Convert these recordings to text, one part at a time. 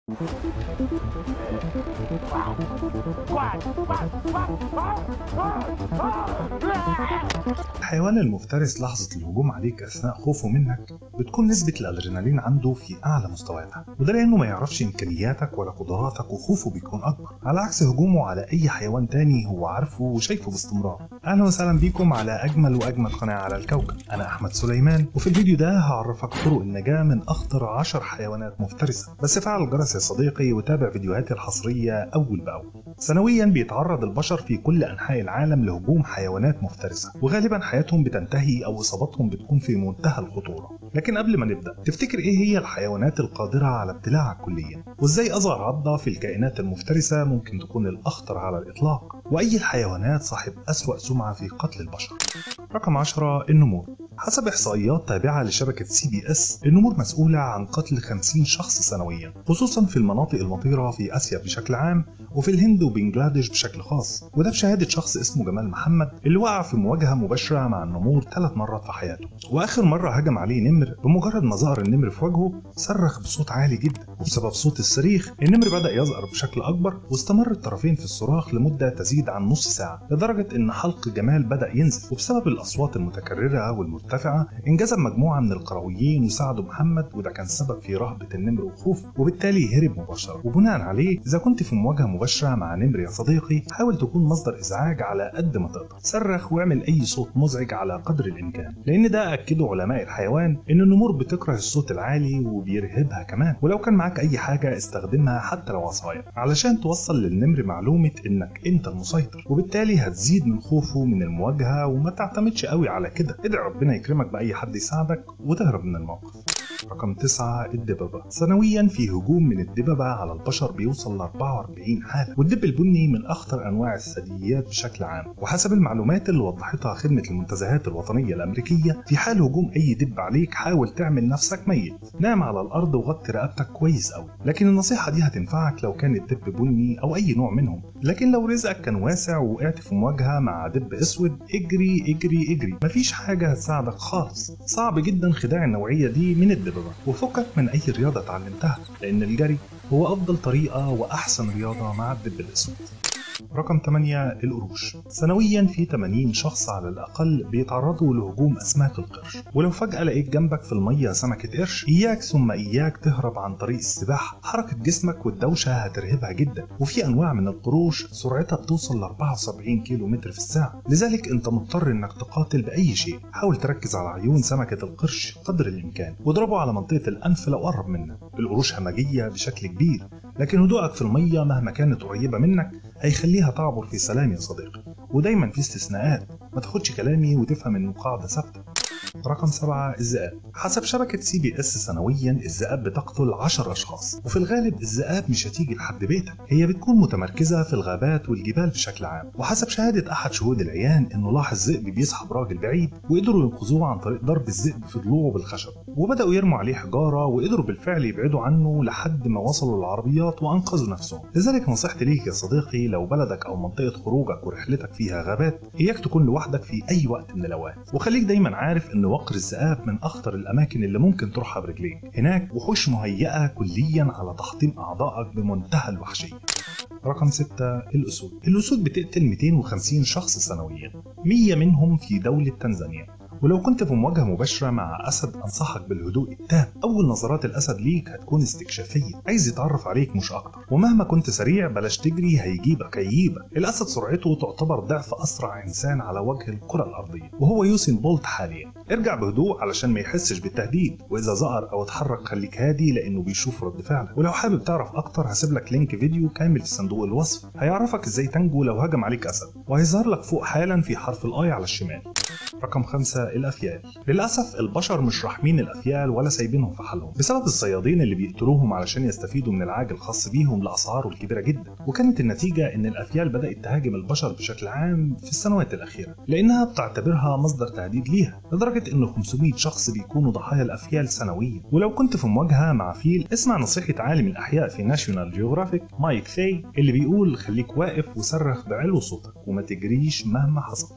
الحيوان المفترس لحظة الهجوم عليك أثناء خوفه منك بتكون نسبة الأدرينالين عنده في أعلى مستوياتها وده لأنه ما يعرفش إمكانياتك ولا قدراتك وخوفه بيكون أكبر على عكس هجومه على أي حيوان تاني هو عارفه وشايفه باستمرار أهلا وسهلا بيكم على أجمل وأجمل قناة على الكوكب أنا أحمد سليمان وفي الفيديو ده هعرفك طرق النجاة من أخطر 10 حيوانات مفترسة بس فعل الجرس يا صديقي وتابع فيديوهاتي الحصرية أول بأول سنويا بيتعرض البشر في كل أنحاء العالم لهجوم حيوانات مفترسة وغالبا حياتهم بتنتهي أو إصابتهم بتكون في منتهى الخطورة لكن قبل ما نبدأ تفتكر إيه هي الحيوانات القادرة على ابتلاعك كليا وإزاي أصغر عضة في الكائنات المفترسة ممكن تكون الأخطر على الإطلاق وأي الحيوانات صاحب أسوأ سمعة في قتل البشر رقم 10 النمور حسب إحصائيات تابعة لشبكة سي بي اس النمور مسؤولة عن قتل 50 شخص سنويا خصوصا في المناطق المطيرة في آسيا بشكل عام وفي الهند وبنجلاديش بشكل خاص وده بشهادة شخص اسمه جمال محمد اللي وقع في مواجهة مباشرة مع النمور ثلاث مرات في حياته وآخر مرة هجم عليه نمر بمجرد ما ظهر النمر في وجهه صرخ بصوت عالي جدا وبسبب صوت الصريخ النمر بدأ يزأر بشكل أكبر واستمر الطرفين في الصراخ لمدة تزيد عن نص ساعة لدرجة إن حلق جمال بدأ ينزف وبسبب الأصوات المتكررة والمرتفعة انجذب مجموعة من القرويين وساعدوا محمد وده كان سبب في رهبة النمر وخوفه وبالتالي هرب مباشرة وبناء عليه إذا كنت في مواجهة مباشرة مع نمر يا صديقي حاول تكون مصدر إزعاج على قد ما تقدر صرخ واعمل أي صوت مزعج على قدر الإمكان لأن ده أكده علماء الحيوان إن النمور بتكره الصوت العالي وبيرهبها كمان ولو كان معاك أي حاجة استخدمها حتى لو عصاية علشان توصل للنمر معلومة إنك أنت المسيطر وبالتالي هتزيد من خوفه من المواجهة وما تعتمدش قوي على كده ادعي ربنا يكرمك بأي حد يساعدك وتهرب من الموقف رقم 9 الدببة سنويا في هجوم من الدببة على البشر بيوصل ل 44 حالة والدب البني من أخطر أنواع الثدييات بشكل عام وحسب المعلومات اللي وضحتها خدمة المنتزهات الوطنية الأمريكية في حال هجوم أي دب عليك حاول تعمل نفسك ميت نام على الأرض وغطي رقبتك كويس أوي لكن النصيحة دي هتنفعك لو كان الدب بني أو أي نوع منهم لكن لو رزقك كان واسع ووقعت في مواجهة مع دب أسود اجري اجري اجري مفيش حاجة هتساعدك خالص صعب جدا خداع النوعية دي من الدببة وفكك من أي رياضة اتعلمتها لأن الجري هو أفضل طريقة وأحسن رياضة مع الدب الأسود رقم 8 القروش سنويا في 80 شخص على الأقل بيتعرضوا لهجوم أسماك القرش ولو فجأة لقيت جنبك في المية سمكة قرش إياك ثم إياك تهرب عن طريق السباحة حركة جسمك والدوشة هترهبها جدا وفي أنواع من القروش سرعتها بتوصل ل 74 كيلو متر في الساعة لذلك أنت مضطر إنك تقاتل بأي شيء حاول تركز على عيون سمكة القرش قدر الإمكان واضربه على منطقة الأنف لو قرب منك القروش همجية بشكل كبير لكن هدوءك في المية مهما كانت قريبة منك هيخليها تعبر في سلام يا صديقي ودايما في استثناءات ما تاخدش كلامي وتفهم انه قاعدة ثابتة رقم سبعة الذئاب حسب شبكة سي بي اس سنويا الذئاب بتقتل 10 أشخاص وفي الغالب الذئاب مش هتيجي لحد بيتك هي بتكون متمركزة في الغابات والجبال بشكل عام وحسب شهادة أحد شهود العيان إنه لاحظ ذئب بيسحب راجل بعيد وقدروا ينقذوه عن طريق ضرب الذئب في ضلوعه بالخشب وبدأوا يرموا عليه حجارة وقدروا بالفعل يبعدوا عنه لحد ما وصلوا للعربيات وأنقذوا نفسهم لذلك نصيحتي ليك يا صديقي لو بلدك أو منطقة خروجك ورحلتك فيها غابات إياك تكون لوحدك في أي وقت من الأوقات وخليك دايما عارف إن وقر الذئاب من أخطر الأماكن اللي ممكن تروحها برجليك هناك وحوش مهيئة كليا على تحطيم أعضائك بمنتهى الوحشية رقم 6 الأسود الأسود بتقتل 250 شخص سنويا 100 منهم في دولة تنزانيا ولو كنت في مواجهة مباشرة مع أسد أنصحك بالهدوء التام أول نظرات الأسد ليك هتكون استكشافية عايز يتعرف عليك مش أكتر ومهما كنت سريع بلاش تجري هيجيبك هيجيبك الأسد سرعته تعتبر ضعف أسرع إنسان على وجه الكرة الأرضية وهو يوسين بولت حاليا ارجع بهدوء علشان ما يحسش بالتهديد وإذا ظهر أو اتحرك خليك هادي لأنه بيشوف رد فعلك ولو حابب تعرف أكتر هسيب لك لينك فيديو كامل في صندوق الوصف هيعرفك إزاي تنجو لو هجم عليك أسد وهيظهر لك فوق حالا في حرف الآي على الشمال رقم خمسة الأفيال للأسف البشر مش راحمين الأفيال ولا سايبينهم في حالهم بسبب الصيادين اللي بيقتلوهم علشان يستفيدوا من العاج الخاص بيهم لأسعاره الكبيرة جدا وكانت النتيجة إن الأفيال بدأت تهاجم البشر بشكل عام في السنوات الأخيرة لأنها بتعتبرها مصدر تهديد ليها لدرجة إن 500 شخص بيكونوا ضحايا الأفيال سنويا ولو كنت في مواجهة مع فيل اسمع نصيحة عالم الأحياء في ناشونال جيوغرافيك مايك ثي اللي بيقول خليك واقف وصرخ بعلو صوتك وما تجريش مهما حصل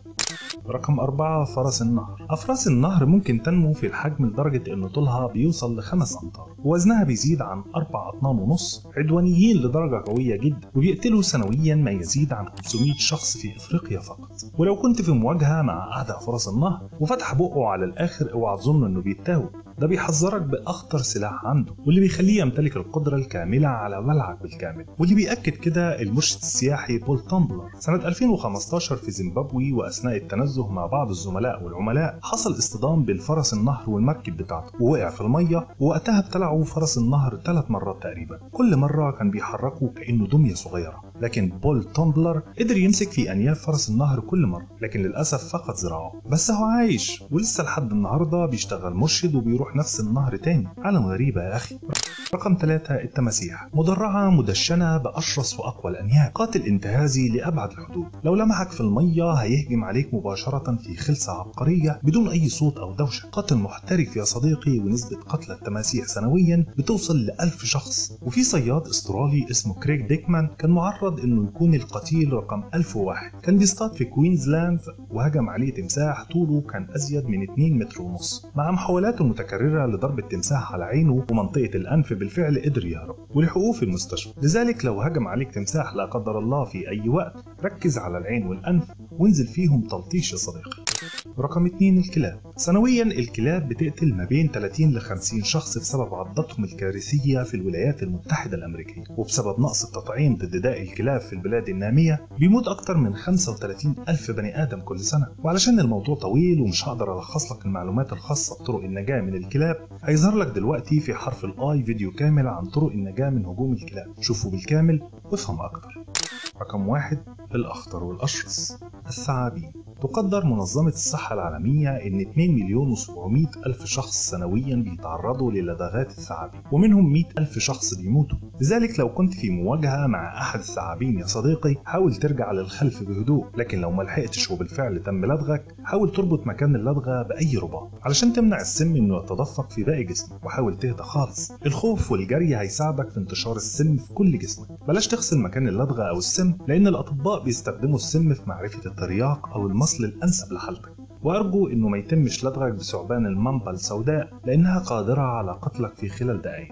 رقم أربعة فرس النهر أفراس النهر ممكن تنمو في الحجم لدرجة إن طولها بيوصل لخمس أمتار ووزنها بيزيد عن أربع أطنان ونص عدوانيين لدرجة قوية جدا وبيقتلوا سنويا ما يزيد عن 500 شخص في أفريقيا فقط ولو كنت في مواجهة مع أحد فرس النهر وفتح بقه على الآخر اوعى تظن إنه بيتاوب ده بيحذرك بأخطر سلاح عنده واللي بيخليه يمتلك القدرة الكاملة على بلعك بالكامل واللي بيأكد كده المرشد السياحي بول تامبلر سنة 2015 في زيمبابوي وأثناء التنزه مع بعض الزملاء والعملاء حصل اصطدام بين فرس النهر والمركب بتاعته ووقع في المية ووقتها ابتلعوا فرس النهر ثلاث مرات تقريبا كل مرة كان بيحركه كأنه دمية صغيرة لكن بول تومبلر قدر يمسك في أنياب فرس النهر كل مرة لكن للأسف فقد ذراعه بس هو عايش ولسه لحد النهاردة بيشتغل مرشد وبيروح نفس النهر تاني عالم غريبة يا أخي رقم ثلاثة التماسيح مدرعة مدشنة بأشرس وأقوى الأنياب قاتل انتهازي لأبعد الحدود لو لمحك في المية هيهجم عليك مباشرة في خلسة عبقرية بدون أي صوت أو دوشة قاتل محترف يا صديقي ونسبة قتل التماسيح سنويا بتوصل لألف شخص وفي صياد استرالي اسمه كريك ديكمان كان معرض انه يكون القتيل رقم 1001 كان بيصطاد في كوينزلاند وهجم عليه تمساح طوله كان ازيد من 2 متر ونص مع محاولاته المتكررة لضرب التمساح على عينه ومنطقة الأنف بالفعل قدر يهرب ولحقوه في المستشفى لذلك لو هجم عليك تمساح لا قدر الله في أي وقت ركز على العين والأنف وانزل فيهم تلطيش يا صديقي رقم 2 الكلاب سنويا الكلاب بتقتل ما بين 30 ل 50 شخص بسبب عضتهم الكارثية في الولايات المتحدة الأمريكية وبسبب نقص التطعيم ضد داء الكلاب في البلاد النامية بيموت أكتر من 35 ألف بني آدم كل سنة وعلشان الموضوع طويل ومش هقدر ألخص لك المعلومات الخاصة بطرق النجاة من الكلاب هيظهر لك دلوقتي في حرف الآي فيديو كامل عن طرق النجاة من هجوم الكلاب شوفه بالكامل وافهم أكتر رقم واحد الأخطر والأشرس الثعابين تقدر منظمة الصحة العالمية إن 2 مليون و700 ألف شخص سنويا بيتعرضوا للدغات الثعابين ومنهم 100 ألف شخص بيموتوا لذلك لو كنت في مواجهة مع أحد الثعابين يا صديقي حاول ترجع للخلف بهدوء لكن لو ملحقتش وبالفعل تم لدغك حاول تربط مكان اللدغة بأي رباط علشان تمنع السم إنه يتدفق في باقي جسمك وحاول تهدى خالص الخوف والجري هيساعدك في انتشار السم في كل جسمك بلاش تغسل مكان اللدغة أو السم لأن الأطباء بيستخدموا السم في معرفة الترياق أو المصل الأنسب لحالتك وأرجو إنه ما يتمش لدغك بثعبان المنبا السوداء لأنها قادرة على قتلك في خلال دقايق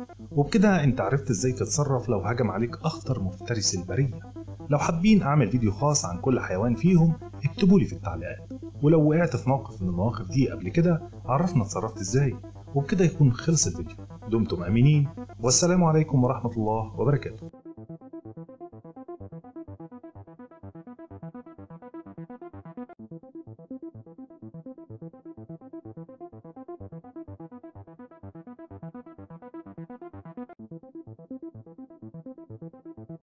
وبكده انت عرفت ازاي تتصرف لو هجم عليك اخطر مفترس البرية لو حابين اعمل فيديو خاص عن كل حيوان فيهم اكتبوا لي في التعليقات ولو وقعت في موقف من المواقف دي قبل كده عرفنا اتصرفت ازاي وبكده يكون خلص الفيديو دمتم امنين والسلام عليكم ورحمة الله وبركاته